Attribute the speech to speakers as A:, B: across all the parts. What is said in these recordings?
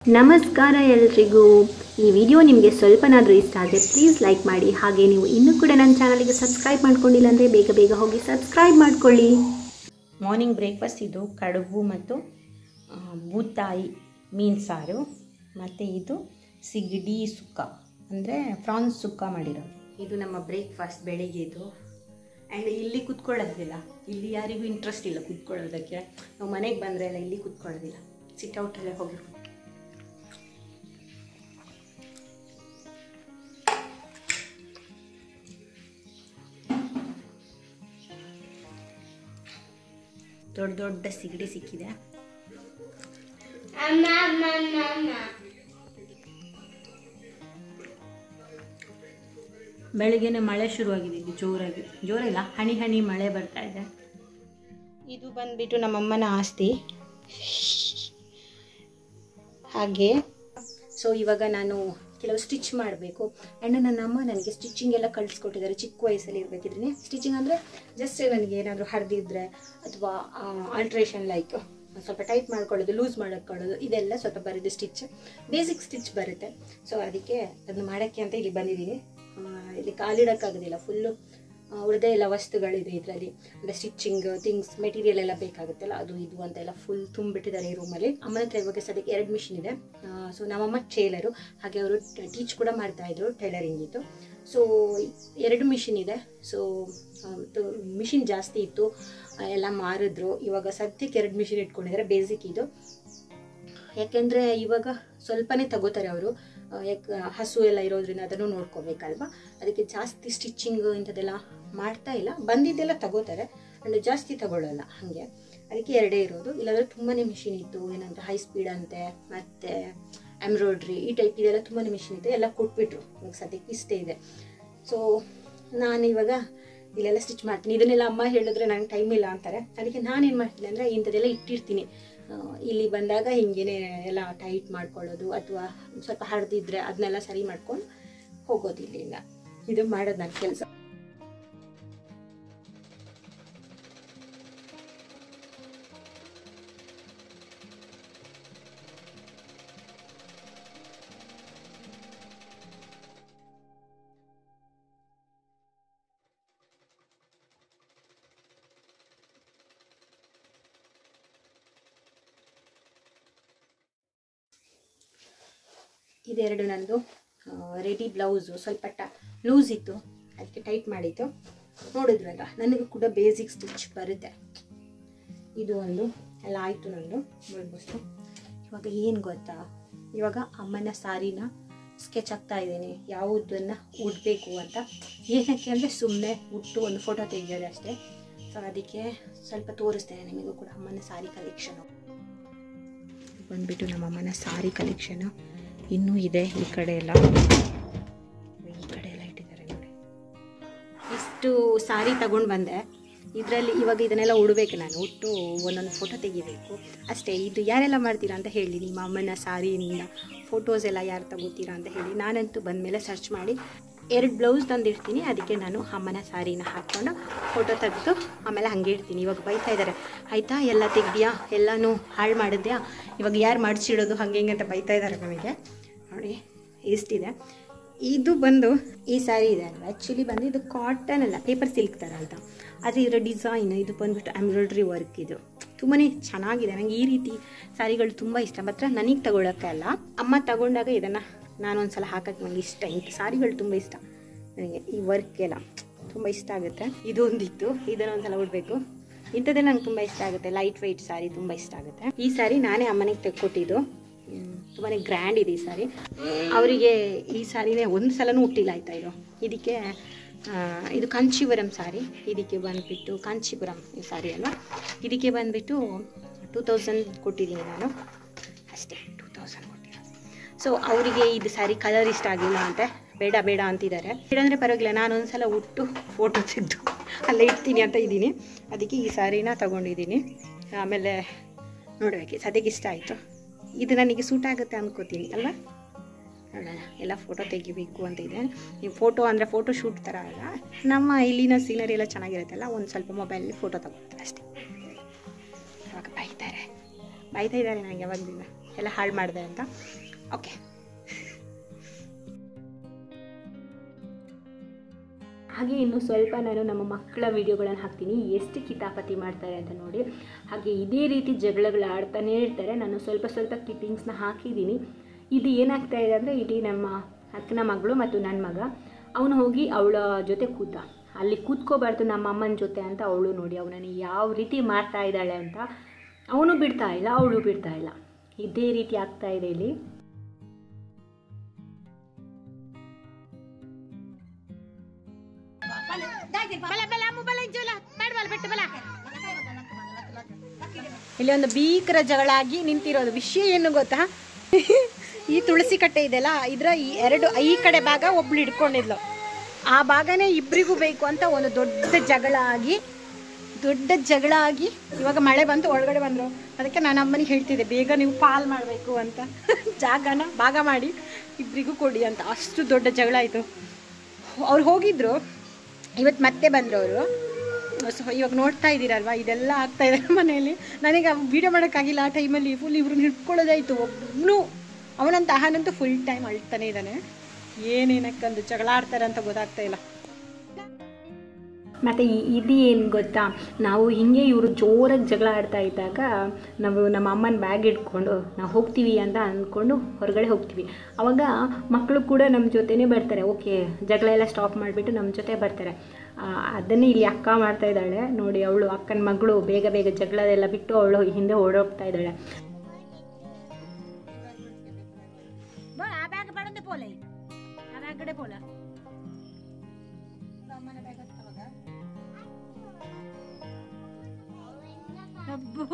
A: ನಮಸ್ಕಾರ ಎಲ್ರಿಗೂ ಈ ವಿಡಿಯೋ ನಿಮಗೆ ಸ್ವಲ್ಪನಾದರೂ ಇಷ್ಟ ಆದರೆ ಪ್ಲೀಸ್ ಲೈಕ್ ಮಾಡಿ ಹಾಗೆ ನೀವು ಇನ್ನೂ ಕೂಡ ನನ್ನ ಚಾನಲ್ಗೆ ಸಬ್ಸ್ಕ್ರೈಬ್ ಮಾಡ್ಕೊಂಡಿಲ್ಲ ಅಂದರೆ ಬೇಗ ಬೇಗ ಹೋಗಿ ಸಬ್ಸ್ಕ್ರೈಬ್ ಮಾಡ್ಕೊಳ್ಳಿ
B: ಮಾರ್ನಿಂಗ್ ಬ್ರೇಕ್ಫಾಸ್ಟ್ ಇದು ಕಡುಬು ಮತ್ತು ಆ, ಬೂತಾಯಿ ಮೀನು ಸಾರು ಮತ್ತು ಇದು ಸಿಗಡಿ ಸುಕ್ಕ ಅಂದರೆ ಫ್ರಾನ್ಸ್ ಸುಕ್ಕ ಮಾಡಿರೋದು ಇದು ನಮ್ಮ ಬ್ರೇಕ್ಫಾಸ್ಟ್ ಬೆಳಿಗ್ಗೆದು ಆ್ಯಂಡ್ ಇಲ್ಲಿ ಕುತ್ಕೊಳ್ಳೋದಿಲ್ಲ ಇಲ್ಲಿ ಯಾರಿಗೂ ಇಂಟ್ರೆಸ್ಟ್ ಇಲ್ಲ ಕುತ್ಕೊಳ್ಳೋದಕ್ಕೆ ನಾವು ಮನೆಗೆ ಬಂದರೆ ಎಲ್ಲ ಇಲ್ಲಿ ಕುತ್ಕೊಳ್ಳೋದಿಲ್ಲ ಸಿಟ್ಔಟಲ್ಲೇ ಹೋಗಿ ದೊಡ್ಡ ದೊಡ್ಡ ಸಿಗಡಿ ಸಿಕ್ಕಿದೆ ಬೆಳಗ್ಗೆನೆ ಮಳೆ ಶುರುವಾಗಿದೆ ಇಲ್ಲಿ ಜೋರಾಗಿ ಜೋರಿಲ್ಲ ಹನಿ ಹನಿ ಮಳೆ ಬರ್ತಾ ಇದೆ ಇದು ಬಂದ್ಬಿಟ್ಟು ನಮ್ಮಮ್ಮನ ಆಸ್ತಿ ಹಾಗೆ ಸೊ ಇವಾಗ ನಾನು ಕೆಲವು ಸ್ಟಿಚ್ ಮಾಡಬೇಕು ಆ್ಯಂಡ್ ನನ್ನ ಅಮ್ಮ ನನಗೆ ಸ್ಟಿಚಿಂಗ್ ಎಲ್ಲ ಕಳಿಸ್ಕೊಟ್ಟಿದ್ದಾರೆ ಚಿಕ್ಕ ವಯಸ್ಸಲ್ಲಿ ಇರಬೇಕಿದ್ರೆ ಸ್ಟಿಚಿಂಗ್ ಅಂದರೆ ಜಸ್ಟ್ ನನಗೆ ಏನಾದರೂ ಹರಿದಿದ್ರೆ ಅಥವಾ ಆಲ್ಟ್ರೇಷನ್ ಲೈಕ್ ಸ್ವಲ್ಪ ಟೈಟ್ ಮಾಡ್ಕೊಳ್ಳೋದು ಲೂಸ್ ಮಾಡ್ಕೊಳ್ಳೋದು ಇದೆಲ್ಲ ಸ್ವಲ್ಪ ಬರುತ್ತೆ ಸ್ಟಿಚ್ ಬೇಸಿಕ್ ಸ್ಟಿಚ್ ಬರುತ್ತೆ ಸೊ ಅದಕ್ಕೆ ಅದನ್ನ ಮಾಡೋಕ್ಕೆ ಅಂತ ಇಲ್ಲಿ ಬಂದಿದ್ದೀನಿ ಆ, ಇಲ್ಲಿ ಕಾಲಿಡೋಕ್ಕಾಗೋದಿಲ್ಲ ಫುಲ್ಲು ಉಳಿದೇ ಎಲ್ಲ ವಸ್ತುಗಳಿದೆ ಇದರಲ್ಲಿ ಅಂದರೆ ಸ್ಟಿಚಿಂಗ್ ಥಿಂಗ್ಸ್ ಮೆಟೀರಿಯಲ್ ಎಲ್ಲ ಬೇಕಾಗುತ್ತಲ್ಲ ಅದು ಇದು ಅಂತೆಲ್ಲ ಫುಲ್ ತುಂಬಿಟ್ಟಿದ್ದಾರೆ ಈ ರೂಮಲ್ಲಿ ಅಮ್ಮನ ಹತ್ರ ಇವಾಗ ಸದ್ಯಕ್ಕೆ ಎರಡು ಮಿಷಿನ್ ಇದೆ ಸೊ ನಮ್ಮಮ್ಮ ಟೇಲರು ಹಾಗೆ ಅವರು ಟೀಚ್ ಕೂಡ ಮಾಡ್ತಾ ಇದ್ರು ಟೈಲರಿಂಗ್ ಇತ್ತು ಸೊ ಎರಡು ಮಿಷಿನ್ ಇದೆ ಸೊ ಮಿಷಿನ್ ಜಾಸ್ತಿ ಇತ್ತು ಆ, ಎಲ್ಲ ಮಾರಿದ್ರು ಇವಾಗ ಸದ್ಯಕ್ಕೆ ಎರಡು ಮಿಷಿನ್ ಇಟ್ಕೊಂಡಿದ್ದಾರೆ ಬೇಸಿಕ್ ಇದು ಯಾಕೆಂದರೆ ಇವಾಗ ಸ್ವಲ್ಪನೇ ತಗೋತಾರೆ ಅವರು ಯಾಕೆ ಹಸು ಎಲ್ಲ ಇರೋದ್ರಿಂದ ಅದನ್ನು ನೋಡ್ಕೋಬೇಕಲ್ವಾ ಅದಕ್ಕೆ ಜಾಸ್ತಿ ಸ್ಟಿಚ್ಚಿಂಗ್ ಇಂಥದ್ದೆಲ್ಲ ಮಾಡ್ತಾ ಇಲ್ಲ ಬಂದಿದ್ದೆಲ್ಲ ತಗೋತಾರೆ ಅಂದರೆ ಜಾಸ್ತಿ ತಗೊಳ್ಳಲ್ಲ ಹಾಗೆ ಅದಕ್ಕೆ ಎರಡೇ ಇರೋದು ಇಲ್ಲಾಂದರೆ ತುಂಬಾ ಮಿಷಿನ್ ಇತ್ತು ಏನಂತ ಹೈ ಸ್ಪೀಡ್ ಅಂತೆ ಮತ್ತು ಎಂಬ್ರಾಯ್ಡ್ರಿ ಈ ಟೈಪ್ ಇದೆಲ್ಲ ತುಂಬಾ ಮಿಷಿನ್ ಇದೆ ಎಲ್ಲ ಕೊಟ್ಬಿಟ್ರು ಇವಾಗ ಸದ್ಯಕ್ಕೆ ಇಷ್ಟೇ ಇದೆ ಸೊ ನಾನು ಇವಾಗ ಇಲ್ಲೆಲ್ಲ ಸ್ಟಿಚ್ ಮಾಡ್ತೀನಿ ಇದನ್ನೆಲ್ಲ ಅಮ್ಮ ಹೇಳಿದ್ರೆ ನಂಗೆ ಟೈಮ್ ಇಲ್ಲ ಅಂತಾರೆ ಅದಕ್ಕೆ ನಾನೇನು ಮಾಡ್ತೀನಿ ಅಂದರೆ ಇಂಥದ್ದೆಲ್ಲ ಇಟ್ಟಿರ್ತೀನಿ ಆ, ಇಲ್ಲಿ ಬಂದಾಗ ಹಿಂಗೇನೆ ಎಲ್ಲ ಟೈಟ್ ಮಾಡ್ಕೊಳ್ಳೋದು ಅಥವಾ ಸ್ವಲ್ಪ ಹರಿದಿದ್ರೆ ಅದನ್ನೆಲ್ಲ ಸರಿ ಮಾಡ್ಕೊಂಡು ಹೋಗೋದು ಇಲ್ಲಿಂದ ಇದು ಮಾಡೋದು ನನ್ನ ಕೆಲಸ ಇದೆರಡು ನಂದು ರೆಡಿ ಬ್ಲೌಸು ಸ್ವಲ್ಪ ಟ ಲೂಸ್ ಇತ್ತು ಅದಕ್ಕೆ ಟೈಟ್ ಮಾಡಿತ್ತು ನೋಡಿದ್ರಲ್ಲ ನನಗೂ ಕೂಡ ಬೇಸಿಕ್ ಸ್ಟಿಚ್ ಬರುತ್ತೆ ಇದು ಒಂದು ಎಲ್ಲ ಆಯಿತು ನಂದು ಆಲ್ಮೋಸ್ಟು ಇವಾಗ ಏನು ಗೊತ್ತಾ ಇವಾಗ ಅಮ್ಮನ ಸಾರಿನ ಸ್ಕೆಚ್ ಹಾಕ್ತಾ ಇದ್ದೀನಿ ಯಾವುದನ್ನು ಉಡಬೇಕು ಅಂತ ಏನಕ್ಕೆ ಅಂದರೆ ಸುಮ್ಮನೆ ಉಟ್ಟು ಒಂದು ಫೋಟೋ ತೆಗೆಯೋದು ಅಷ್ಟೇ ಸೊ ಅದಕ್ಕೆ ಸ್ವಲ್ಪ ತೋರಿಸ್ತೇನೆ ನಿಮಗೂ ಕೂಡ ಅಮ್ಮನ ಸಾರಿ ಕಲೆಕ್ಷನು ಬಂದ್ಬಿಟ್ಟು ನಮ್ಮ ಅಮ್ಮನ ಸಾರಿ ಕಲೆಕ್ಷನು ಇನ್ನೂ ಇದೆ ಈ ಕಡೆ ಎಲ್ಲ ಈ ಕಡೆ ಎಲ್ಲ ಇಟ್ಟಿದ್ದಾರೆ ನೋಡಿ ಇಷ್ಟು ಸಾರಿ ತಗೊಂಡು ಬಂದೆ ಇದರಲ್ಲಿ ಇವಾಗ ಇದನ್ನೆಲ್ಲ ಉಡಬೇಕು ನಾನು ಉಟ್ಟು ಒಂದೊಂದು ಫೋಟೋ ತೆಗಿಬೇಕು ಅಷ್ಟೇ ಇದು ಯಾರೆಲ್ಲ ಮಾಡ್ತೀರಾ ಅಂತ ಹೇಳಿ ನಿಮ್ಮ ಅಮ್ಮನ ಸಾರಿಯಿಂದ ಫೋಟೋಸ್ ಎಲ್ಲ ಯಾರು ತಗೋತೀರಾ ಅಂತ ಹೇಳಿ ನಾನಂತೂ ಬಂದಮೇಲೆ ಸರ್ಚ್ ಮಾಡಿ ಎರಡು ಬ್ಲೌಸ್ ತಂದಿರ್ತೀನಿ ಅದಕ್ಕೆ ನಾನು ಅಮ್ಮನ ಸಾರಿನ ಹಾಕ್ಕೊಂಡು ಫೋಟೋ ತೆಗೆದು ಆಮೇಲೆ ಹಾಗೆ ಇಡ್ತೀನಿ ಇವಾಗ ಬೈತಾ ಇದ್ದಾರೆ ಆಯಿತಾ ಎಲ್ಲ ತೆಗ್ದ್ಯಾ ಎಲ್ಲನೂ ಹಾಳು ಮಾಡಿದ್ಯಾ ಇವಾಗ ಯಾರು ಮಾಡಿಸಿಡೋದು ಹಾಗೆ ಹಿಂಗೆ ಅಂತ ಬೈತಾ ಇದ್ದಾರೆ ನಮಗೆ ನೋಡಿ ಇಷ್ಟಿದೆ ಇದು ಬಂದು ಈ ಸ್ಯಾರಿ ಇದೆ ಅಲ್ವಾ ಆ್ಯಕ್ಚುಲಿ ಬಂದು ಇದು ಕಾಟನ್ ಅಲ್ಲ ಪೇಪರ್ ಸಿಲ್ಕ್ ಥರ ಅಂತ ಆದರೆ ಇದರ ಡಿಸೈನ್ ಇದು ಬಂದ್ಬಿಟ್ಟು ಎಂಬ್ರಾಯ್ಡ್ರಿ ವರ್ಕ್ ಇದು ತುಂಬಾ ಚೆನ್ನಾಗಿದೆ ನನಗೆ ಈ ರೀತಿ ಸ್ಯಾರಿಗಳು ತುಂಬ ಇಷ್ಟ ಮಾತ್ರ ನನಗೆ ತಗೊಳ್ಳೋಕ್ಕೆ ಅಲ್ಲ ಅಮ್ಮ ತಗೊಂಡಾಗ ಇದನ್ನು ನಾನೊಂದು ಸಲ ಹಾಕಕ್ಕೆ ನನಗೆ ಇಷ್ಟ ಇಂಥ ಸ್ಯಾರಿಗಳು ತುಂಬ ಇಷ್ಟ ನನಗೆ ಈ ವರ್ಕ್ ಎಲ್ಲ ತುಂಬ ಇಷ್ಟ ಆಗುತ್ತೆ ಇದು ಒಂದಿತ್ತು ಇದನ್ನು ಒಂದು ಸಲ ಉಡಬೇಕು ಇಂಥದ್ದೆಲ್ಲ ನಂಗೆ ತುಂಬ ಇಷ್ಟ ಆಗುತ್ತೆ ಲೈಟ್ ವೆಯ್ಟ್ ಸ್ಯಾರಿ ತುಂಬ ಇಷ್ಟ ಆಗುತ್ತೆ ಈ ಸ್ಯಾರಿ ನಾನೇ ಅಮ್ಮನಿಗೆ ತೆಕ್ಕೊಟ್ಟಿದ್ದು ತುಂಬಾ ಗ್ರ್ಯಾಂಡ್ ಇದೆ ಈ ಸಾರಿ ಅವರಿಗೆ ಈ ಸಾರಿನೇ ಒಂದು ಸಲನೂ ಹುಟ್ಟಿಲ್ಲ ಆಯ್ತಾ ಇದು ಇದಕ್ಕೆ ಆ, ಇದು ಕಾಂಚೀಪುರಂ ಸಾರಿ ಇದಕ್ಕೆ ಬಂದುಬಿಟ್ಟು ಕಾಂಚೀಪುರಂ ಈ ಸಾರಿ ಅಲ್ವಾ ಇದಕ್ಕೆ ಬಂದುಬಿಟ್ಟು ಟೂ ತೌಸಂಡ್ ಕೊಟ್ಟಿದ್ದೀನಿ ನಾನು ಅಷ್ಟೇ ಟೂ ತೌಸಂಡ್ ಕೊಟ್ಟಿರೋದು ಸೊ ಅವರಿಗೆ ಇದು ಸಾರಿ ಕಲರ್ ಇಷ್ಟ ಆಗಿಲ್ಲ ಅಂತೆ ಬೇಡ ಬೇಡ ಅಂತಿದ್ದಾರೆ ಬೇಡಂದರೆ ಪರವಾಗಿಲ್ಲ ನಾನು ಒಂದ್ಸಲ ಉಟ್ಟು ಫೋಟೋ ತೆಗೆದು ಅಲ್ಲೇ ಇಡ್ತೀನಿ ಅಂತ ಇದ್ದೀನಿ ಅದಕ್ಕೆ ಈ ಸಾರಿನ ತಗೊಂಡಿದ್ದೀನಿ ಆಮೇಲೆ ನೋಡಬೇಕು ಸದ್ಯಕ್ಕೆ ಇಷ್ಟ ಆಯಿತು ಇದು ನನಗೆ ಸೂಟ್ ಆಗುತ್ತೆ ಅಂದ್ಕೋತೀನಿ ಅಲ್ವಾ ನೋಡೋಣ ಎಲ್ಲ ಫೋಟೋ ತೆಗಿಬೇಕು ಅಂತ ಇದೆ ನೀವು ಫೋಟೋ ಅಂದರೆ ಫೋಟೋ ಶೂಟ್ ಥರ ಅಲ್ಲ ನಮ್ಮ ಇಲ್ಲಿನ ಸೀನರಿ ಎಲ್ಲ ಚೆನ್ನಾಗಿರುತ್ತಲ್ಲ ಒಂದು ಸ್ವಲ್ಪ ಮೊಬೈಲಲ್ಲಿ ಫೋಟೋ ತಗೊಳ್ತಾರೆ ಅಷ್ಟೇ ಇವಾಗ ಬೈತಾರೆ ಬೈತಾ ಇದ್ದಾರೆ ನನಗೆ ಯಾವಾಗಲಿಂದ ಎಲ್ಲ ಹಾಳು ಮಾಡಿದೆ ಅಂತ ಓಕೆ
A: ಹಾಗೆ ಇನ್ನು ಸ್ವಲ್ಪ ನಾನು ನಮ್ಮ ಮಕ್ಕಳ ವಿಡಿಯೋಗಳನ್ನು ಹಾಕ್ತೀನಿ ಎಷ್ಟು ಕಿತಾಪತಿ ಮಾಡ್ತಾರೆ ಅಂತ ನೋಡಿ ಹಾಗೆ ಇದೇ ರೀತಿ ಜಗಳಗಳು ಆಡ್ತಾನೇ ಇರ್ತಾರೆ ನಾನು ಸ್ವಲ್ಪ ಸ್ವಲ್ಪ ಕ್ಲಿಪ್ಪಿಂಗ್ಸ್ನ ಹಾಕಿದ್ದೀನಿ ಇದು ಏನಾಗ್ತಾ ಇದೆ ಅಂದರೆ ಇಡೀ ನಮ್ಮ ಅಕ್ಕನ ಮಗಳು ಮತ್ತು ನನ್ನ ಮಗ ಅವನು ಹೋಗಿ ಅವಳ ಜೊತೆ ಕೂತ ಅಲ್ಲಿ ಕೂತ್ಕೋಬಾರ್ದು ನಮ್ಮ ಅಮ್ಮನ ಜೊತೆ ಅಂತ ಅವಳು ನೋಡಿ ಅವನನ್ನು ಯಾವ ರೀತಿ ಮಾಡ್ತಾ ಇದ್ದಾಳೆ ಅಂತ ಅವನು ಬಿಡ್ತಾ ಇಲ್ಲ ಅವಳು ಬಿಡ್ತಾ ಇಲ್ಲ ಇದೇ ರೀತಿ ಆಗ್ತಾ ಇದೆ ಇಲ್ಲಿ
B: ಇಲ್ಲಿ ಒಂದು ಭೀಕರ ಜಗಳ ಆಗಿ ನಿಂತಿರೋದು ವಿಷಯ ಏನು ಗೊತ್ತಾ ಈ ತುಳಸಿ ಕಟ್ಟೆ ಇದೆಯಲ್ಲ ಇದರ ಈ ಎರಡು ಈ ಕಡೆ ಭಾಗ ಒಬ್ಳು ಹಿಡ್ಕೊಂಡಿದ್ಲು ಆ ಭಾಗನೇ ಇಬ್ಬರಿಗೂ ಬೇಕು ಅಂತ ಒಂದು ದೊಡ್ಡ ಜಗಳ ಆಗಿ ದೊಡ್ಡ ಜಗಳ ಆಗಿ ಇವಾಗ ಮಳೆ ಬಂತು ಒಳಗಡೆ ಬಂದರು ಅದಕ್ಕೆ ನಾನು ಅಮ್ಮನಿಗೆ ಹೇಳ್ತಿದ್ದೆ ಬೇಗ ನೀವು ಪಾಲ್ ಮಾಡಬೇಕು ಅಂತ ಜಾಗನ ಭಾಗ ಮಾಡಿ ಇಬ್ಬರಿಗೂ ಕೊಡಿ ಅಂತ ಅಷ್ಟು ದೊಡ್ಡ ಜಗಳ ಆಯಿತು ಅವ್ರು ಹೋಗಿದ್ರು ಇವತ್ತು ಮತ್ತೆ ಬಂದರು ಅವರು ಸೊ ಇವಾಗ ನೋಡ್ತಾ ಇದ್ದೀರಲ್ವಾ ಇದೆಲ್ಲ ಆಗ್ತಾ ಇದೆ ಮನೆಯಲ್ಲಿ ನನಗೆ ವೀಡಿಯೋ ಮಾಡೋಕ್ಕಾಗಿಲ್ಲ ಆ ಟೈಮಲ್ಲಿ ಫುಲ್ ಇವ್ರನ್ನ ಹಿಡ್ಕೊಳ್ಳೋದಾಯಿತು ಒಬ್ಬನು ಅವನಂತ ಅಹನಂತೂ ಫುಲ್ ಟೈಮ್ ಅಳ್ತಾನೆ ಇದ್ದಾನೆ ಏನೇನಕ್ಕಂದು ಜಗಳ ಆಡ್ತಾರೆ ಅಂತ ಗೊತ್ತಾಗ್ತಾ ಇಲ್ಲ
A: ಮತ್ತು ಇದು ಏನು ಗೊತ್ತಾ ನಾವು ಹಿಂಗೆ ಇವರು ಜೋರಾಗಿ ಜಗಳ ಆಡ್ತಾ ಇದ್ದಾಗ ನಾವು ನಮ್ಮ ಅಮ್ಮನ ಬ್ಯಾಗ್ ಇಟ್ಕೊಂಡು ನಾವು ಹೋಗ್ತೀವಿ ಅಂತ ಅಂದ್ಕೊಂಡು ಹೊರಗಡೆ ಹೋಗ್ತೀವಿ ಅವಾಗ ಮಕ್ಕಳು ಕೂಡ ನಮ್ಮ ಜೊತೆನೇ ಬರ್ತಾರೆ ಓಕೆ ಜಗಳ ಎಲ್ಲ ಸ್ಟಾಪ್ ಮಾಡಿಬಿಟ್ಟು ನಮ್ಮ ಜೊತೆ ಬರ್ತಾರೆ ಆ, ಅದನ್ನೇ ಇಲ್ಲಿ ಅಕ್ಕ ಮಾಡ್ತಾ ಇದ್ದಾಳೆ ನೋಡಿ ಅವಳು ಅಕ್ಕನ ಮಗಳು ಬೇಗ ಬೇಗ ಜಗಳ ಎಲ್ಲ ಬಿಟ್ಟು ಅವಳು ಹಿಂದೆ ಓಡೋಗ್ತಾ ಇದ್ದಾಳೆ
B: ಆ ಬ್ಯಾಗ್ ಬಡಂದೆ ಪೋಲೆ ಆ ಬ್ಯಾಗ್ ಕಡೆ ಪೋಲ ಅಬ್ಬೋ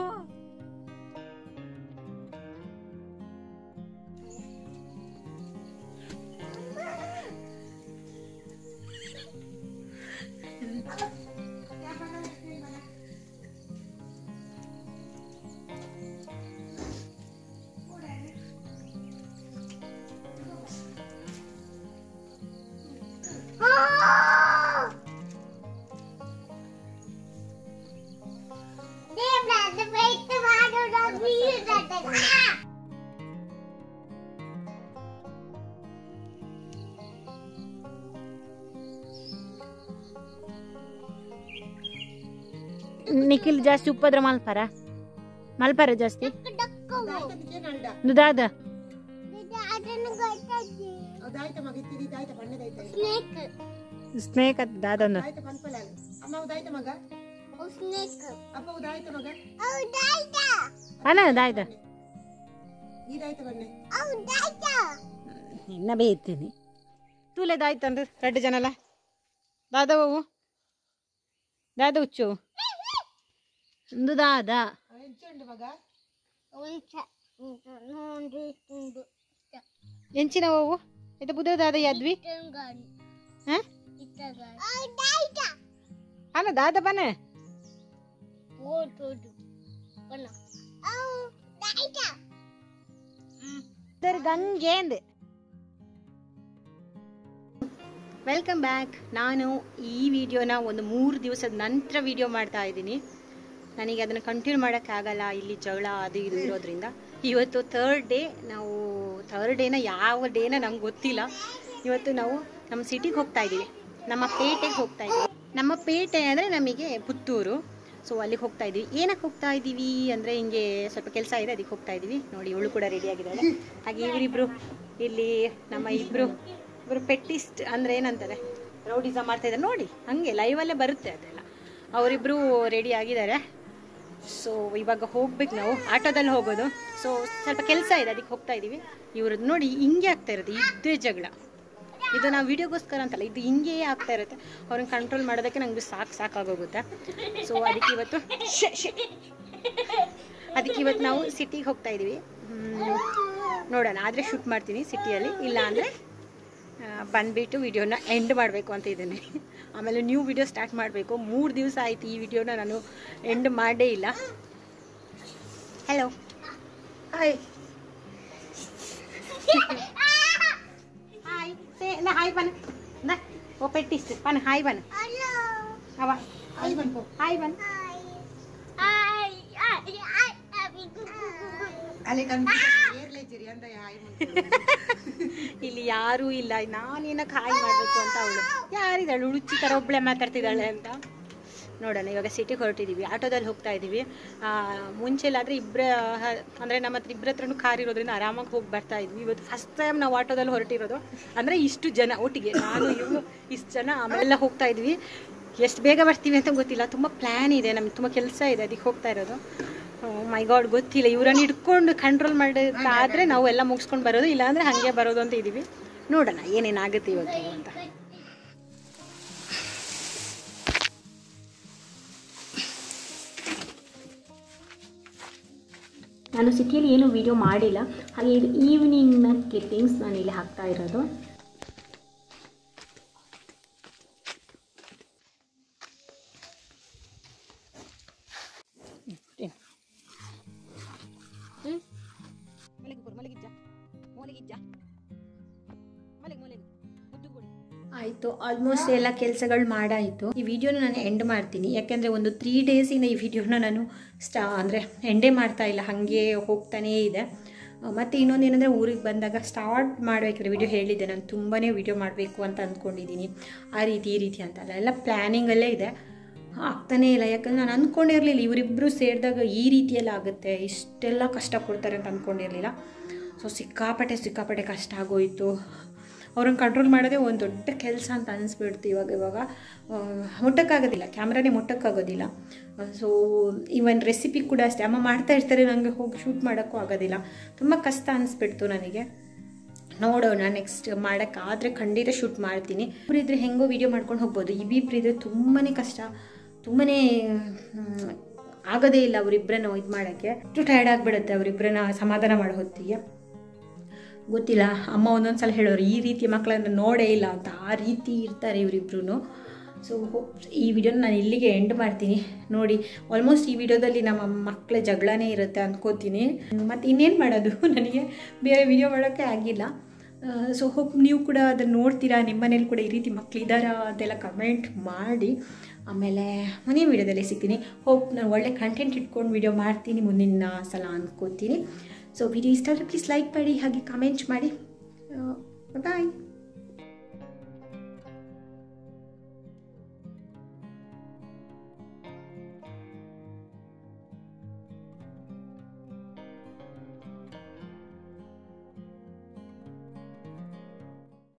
B: ನಿಖಿಲ್ ಜಾಸ್ತಿ ಉಪ್ಪದ್ರ ಮಲ್ಪಾರ ಮಲ್ಪಾರ ಜಾಸ್ತಿ ದುದಾದ ಸ್ನೇಕ್ ಅದ್ ದಾದೊಂದು ಅಲ್ಲ ದಾಯ್ತ ಇನ್ನ ಬೇಯ್ತೀನಿ ತೂಲೆ ದಾಯ್ತಂದು ಎರಡು ಜನಲ್ಲ ದಾದವು ದಾದ ಹುಚ್ಚು ಒಂದು ದಾದ ಎಂಚಿನ ಹೂವು ಇದು ಬುಧ ದಾದ ಯಾದ್ವಿ ಹ? ಅಲ್ಲ ದಾದ ಬನೆ ಸರ್ ಗಂಗೆ ಅಂದೆ ವೆಲ್ಕಮ್ ಬ್ಯಾಕ್ ನಾನು ಈ ವಿಡಿಯೋನ ಒಂದು ಮೂರು ದಿವಸದ ನಂತರ ವಿಡಿಯೋ ಮಾಡ್ತಾ ಇದ್ದೀನಿ ನನಗೆ ಅದನ್ನು ಕಂಟಿನ್ಯೂ ಮಾಡೋಕ್ಕಾಗಲ್ಲ ಇಲ್ಲಿ ಜಗಳ ಅದು ಇದು ಇರೋದ್ರಿಂದ ಇವತ್ತು ಥರ್ಡ್ ಡೇ ನಾವು ಥರ್ಡ್ ಡೇನ ಯಾವ ಡೇನ ನಂಗೆ ಗೊತ್ತಿಲ್ಲ ಇವತ್ತು ನಾವು ನಮ್ಮ ಸಿಟಿಗೆ ಹೋಗ್ತಾ ಇದ್ದೀವಿ ನಮ್ಮ ಪೇಟೆಗೆ ಹೋಗ್ತಾ ಇದ್ದೀವಿ ನಮ್ಮ ಪೇಟೆ ಅಂದರೆ ನಮಗೆ ಪುತ್ತೂರು ಸೊ ಅಲ್ಲಿಗೆ ಹೋಗ್ತಾ ಇದ್ದೀವಿ ಏನಕ್ಕೆ ಹೋಗ್ತಾ ಇದ್ದೀವಿ ಅಂದರೆ ಹಿಂಗೆ ಸ್ವಲ್ಪ ಕೆಲಸ ಇದೆ ಅದಕ್ಕೆ ಹೋಗ್ತಾ ಇದ್ದೀವಿ ನೋಡಿ ಇವಳು ಕೂಡ ರೆಡಿ ಆಗಿದ್ದಾಳೆ ಹಾಗೆ ಇವರಿಬ್ರು ಇಲ್ಲಿ ನಮ್ಮ ಇಬ್ಬರು ಇವರು ಪೆಟ್ಟಿಸ್ಟ್ ಅಂದರೆ ಏನಂತಾರೆ ರೌಡಿಸಮ್ ಮಾಡ್ತಾ ಇದ್ದಾರೆ ನೋಡಿ ಹಾಗೆ ಲೈವಲ್ಲೇ ಬರುತ್ತೆ ಅದೆಲ್ಲ ಅವರಿಬ್ಬರು ರೆಡಿ ಆಗಿದ್ದಾರೆ ಸೊ ಇವಾಗ ಹೋಗ್ಬೇಕು ನಾವು ಆಟೋದಲ್ಲಿ ಹೋಗೋದು ಸೊ ಸ್ವಲ್ಪ ಕೆಲಸ ಇದೆ ಅದಕ್ಕೆ ಹೋಗ್ತಾ ಇದ್ದೀವಿ ಇವ್ರದ್ದು ನೋಡಿ ಹಿಂಗೆ ಆಗ್ತಾ ಇರುತ್ತೆ ಇದ್ದೇ ಜಗಳ ಇದು ನಾವು ವಿಡಿಯೋಗೋಸ್ಕರ ಅಂತಲ್ಲ ಇದು ಹಿಂಗೆ ಆಗ್ತಾ ಇರುತ್ತೆ ಅವ್ರನ್ನ ಕಂಟ್ರೋಲ್ ಮಾಡೋದಕ್ಕೆ ನಂಗೆ ಸಾಕು ಸಾಕಾಗೋಗುತ್ತೆ ಸೊ ಅದಕ್ಕೆ ಇವತ್ತು ಶೇ, ಶೇ. ಅದಕ್ಕೆ ಇವತ್ತು ನಾವು ಸಿಟಿಗೆ ಹೋಗ್ತಾ ಇದ್ದೀವಿ ಹ್ಮ್, ನೋಡೋಣ ಆದರೆ ಶೂಟ್ ಮಾಡ್ತೀನಿ ಸಿಟಿಯಲ್ಲಿ ಇಲ್ಲ ಅಂದರೆ ಬಂದುಬಿಟ್ಟು ವಿಡಿಯೋನ ಎಂಡ್ ಮಾಡಬೇಕು ಅಂತ ಇದ್ದೀನಿ ಆಮೇಲೆ ನ್ಯೂ ವಿಡಿಯೋ ಸ್ಟಾರ್ಟ್ ಮಾಡಬೇಕು ಮೂರು ದಿವಸ ಆಯಿತು ಈ ವಿಡಿಯೋನ ನಾನು ಎಂಡ್ ಮಾಡೇ ಇಲ್ಲ ಹಲೋ ಹಾಯ್ ಹಾಯ್ ಸೇ ನಾ ಹಾಯ್ ಬನ್ ನಾ ಓ ಪೆಟ್ಟಿಸ್ ಬನ್ ಹಾಯ್ ಬನ್ ಅವ ಹಾಯ್ ಬನ್ ಹಾಯ್ ಬನ್ ಅಲ್ಲಿ ಕನ್ ಇಲ್ಲಿ ಯಾರೂ ಇಲ್ಲ ನಾನೇನಕ್ಕೆ ಹಾಯ್ ಮಾಡಬೇಕು ಅಂತ ಅವಳು ಯಾರಿದ್ದಾಳು ಉಳುಚಿ ಥರ ಒಬ್ಬಳೆ ಮಾತಾಡ್ತಿದ್ದಾಳೆ ಅಂತ ನೋಡೋಣ ಇವಾಗ ಸಿಟಿಗೆ ಹೊರಟಿದ್ದೀವಿ ಆಟೋದಲ್ಲಿ ಹೋಗ್ತಾ ಇದ್ದೀವಿ ಆ, ಮುಂಚೆಲಾದರೆ ಇಬ್ಬರ ಅಂದರೆ ನಮ್ಮ ಹತ್ರ ಇಬ್ಬರ ಹತ್ರನೂ ಕಾರ್ ಇರೋದ್ರಿಂದ ಆರಾಮಾಗಿ ಹೋಗಿ ಬರ್ತಾ ಇದ್ವಿ ಇವತ್ತು ಫಸ್ಟ್ ಟೈಮ್ ನಾವು ಆಟೋದಲ್ಲಿ ಹೊರಟಿರೋದು ಅಂದರೆ ಇಷ್ಟು ಜನ ಒಟ್ಟಿಗೆ ನಾನು ಇವರು ಇಷ್ಟು ಜನ ಆಮೇಲೆ ಹೋಗ್ತಾ ಇದ್ವಿ ಎಷ್ಟು ಬೇಗ ಬರ್ತೀವಿ ಅಂತ ಗೊತ್ತಿಲ್ಲ ತುಂಬ ಪ್ಲ್ಯಾನ್ ಇದೆ ನಮ್ಗೆ ತುಂಬ ಕೆಲಸ ಇದೆ ಅದಕ್ಕೆ ಹೋಗ್ತಾ ಇರೋದು ಮೈ ಗಾಡ್ ಗೊತ್ತಿಲ್ಲ ಇವರನ್ನು ಹಿಡ್ಕೊಂಡು ಕಂಟ್ರೋಲ್ ಮಾಡೋಕ್ಕಾದರೆ ನಾವು ಎಲ್ಲ ಮುಗಿಸ್ಕೊಂಡು ಬರೋದು ಇಲ್ಲಾಂದರೆ ಹಾಗೆ ಬರೋದು ಅಂತ ಇದ್ದೀವಿ ನೋಡೋಣ ಏನೇನಾಗುತ್ತೆ ಇವತ್ತು ಅಂತ
A: ನಾನು ಸಿಟಿಯಲ್ಲಿ ಏನೂ ವಿಡಿಯೋ ಮಾಡಿಲ್ಲ ಹಾಗೆ ಇದು ಈವ್ನಿಂಗ್ನ ಕ್ಲಿಪ್ಪಿಂಗ್ಸ್ ನಾನು ಇಲ್ಲಿ ಹಾಕ್ತಾ ಇರೋದು
B: ಆಯಿತು ಆಲ್ಮೋಸ್ಟ್ ಎಲ್ಲ ಕೆಲಸಗಳು ಮಾಡಾಯಿತು ಈ ವಿಡಿಯೋನ ನಾನು ಎಂಡ್ ಮಾಡ್ತೀನಿ ಯಾಕೆಂದರೆ ಒಂದು ತ್ರೀ ಡೇಸಿಂದ ಈ ವಿಡಿಯೋನ ನಾನು ಸ್ಟಾ ಅಂದರೆ ಎಂಡೇ ಮಾಡ್ತಾ ಇಲ್ಲ ಹಾಗೆ ಹೋಗ್ತಾನೇ ಇದೆ ಮತ್ತು ಇನ್ನೊಂದು ಏನಂದರೆ ಊರಿಗೆ ಬಂದಾಗ ಸ್ಟಾರ್ಟ್ ಮಾಡಬೇಕಾದ್ರೆ ವಿಡಿಯೋ ಹೇಳಿದ್ದೆ ನಾನು ತುಂಬಾ ವಿಡಿಯೋ ಮಾಡಬೇಕು ಅಂತ ಅಂದ್ಕೊಂಡಿದ್ದೀನಿ ಆ ರೀತಿ ಈ ರೀತಿ ಅಂತಲ್ಲ ಎಲ್ಲ ಪ್ಲ್ಯಾನಿಂಗಲ್ಲೇ ಇದೆ ಆಗ್ತಾನೇ ಇಲ್ಲ ಯಾಕಂದ್ರೆ ನಾನು ಅಂದ್ಕೊಂಡಿರಲಿಲ್ಲ ಇವರಿಬ್ಬರು ಸೇರಿದಾಗ ಈ ರೀತಿಯೆಲ್ಲ ಆಗುತ್ತೆ ಇಷ್ಟೆಲ್ಲ ಕಷ್ಟ ಕೊಡ್ತಾರೆ ಅಂತ ಅಂದ್ಕೊಂಡಿರಲಿಲ್ಲ ಸೊ ಸಿಕ್ಕಾಪಟ್ಟೆ ಸಿಕ್ಕಾಪಟ್ಟೆ ಕಷ್ಟ ಆಗೋಯಿತು ಅವ್ರನ್ನ ಕಂಟ್ರೋಲ್ ಮಾಡೋದೇ ಒಂದು ದೊಡ್ಡ ಕೆಲಸ ಅಂತ ಅನಿಸ್ಬಿಡ್ತು ಇವಾಗ ಇವಾಗ ಆ, ಮುಟ್ಟಕ್ಕಾಗೋದಿಲ್ಲ ಕ್ಯಾಮ್ರಾನೇ ಮುಟ್ಟಕ್ಕಾಗೋದಿಲ್ಲ ಸೊ ಈವನ್ ರೆಸಿಪಿ ಕೂಡ ಅಷ್ಟೇ ಅಮ್ಮ ಮಾಡ್ತಾ ಇರ್ತಾರೆ ನನಗೆ ಹೋಗಿ ಶೂಟ್ ಮಾಡೋಕ್ಕೂ ಆಗೋದಿಲ್ಲ ತುಂಬ ಕಷ್ಟ ಅನಿಸ್ಬಿಡ್ತು ನನಗೆ ನೋಡೋಣ ನೆಕ್ಸ್ಟ್ ಮಾಡೋಕ್ಕಾದರೆ ಖಂಡಿತ ಶೂಟ್ ಮಾಡ್ತೀನಿ ಇಬ್ಬರಿದ್ರೆ ಹೆಂಗೋ ವೀಡಿಯೋ ಮಾಡ್ಕೊಂಡು ಹೋಗ್ಬೋದು ಇಬ್ಬಿಬ್ಬರಿದ್ರೆ ತುಂಬಾ ಕಷ್ಟ ತುಂಬಾ ಆಗೋದೇ ಇಲ್ಲ ಅವರಿಬ್ಬರನ್ನ ಇದು ಮಾಡೋಕ್ಕೆ ಅಷ್ಟು ಟಯರ್ಡ್ ಆಗಿಬಿಡುತ್ತೆ ಅವರಿಬ್ಬರನ್ನ ಸಮಾಧಾನ ಮಾಡೋ ಹೊತ್ತಿಗೆ ಗೊತ್ತಿಲ್ಲ ಅಮ್ಮ ಒಂದೊಂದು ಸಲ ಹೇಳೋರು ಈ ರೀತಿಯ ಮಕ್ಕಳನ್ನು ನೋಡೇ ಇಲ್ಲ ಅಂತ ಆ ರೀತಿ ಇರ್ತಾರೆ ಇವರಿಬ್ರು ಸೊ ಈ ವಿಡಿಯೋನ ನಾನು ಇಲ್ಲಿಗೆ ಎಂಡ್ ಮಾಡ್ತೀನಿ ನೋಡಿ ಆಲ್ಮೋಸ್ಟ್ ಈ ವಿಡಿಯೋದಲ್ಲಿ ನಮ್ಮ ಮಕ್ಕಳ ಜಗಳನೇ ಇರುತ್ತೆ ಅಂದ್ಕೋತೀನಿ ಮತ್ತು ಇನ್ನೇನು ಮಾಡೋದು ನನಗೆ ಬೇರೆ ವಿಡಿಯೋ ಮಾಡೋಕ್ಕೆ ಆಗಿಲ್ಲ ಸೊ ಹೋಪ್ ನೀವು ಕೂಡ ಅದನ್ನು ನೋಡ್ತೀರಾ ನಿಮ್ಮ ಮನೇಲಿ ಕೂಡ ಈ ರೀತಿ ಮಕ್ಕಳಿದ್ದಾರಾ ಅಂತೆಲ್ಲ ಕಮೆಂಟ್ ಮಾಡಿ ಆಮೇಲೆ ಮುಂದಿನ ವಿಡಿಯೋದಲ್ಲಿ ಸಿಗ್ತೀನಿ ಹೋಪ್ ನಾನು ಒಳ್ಳೆ ಕಂಟೆಂಟ್ ಇಟ್ಕೊಂಡು ವಿಡಿಯೋ ಮಾಡ್ತೀನಿ ಮುಂದಿನ ಸಲ ಅಂದ್ಕೋತೀನಿ ಸೊ ವಿಡಿಯೋ ಇಷ್ಟ ಆದರೆ ಪ್ಲೀಸ್ ಲೈಕ್ ಮಾಡಿ ಹಾಗೆ ಕಮೆಂಟ್ ಮಾಡಿ ಬಾಯ್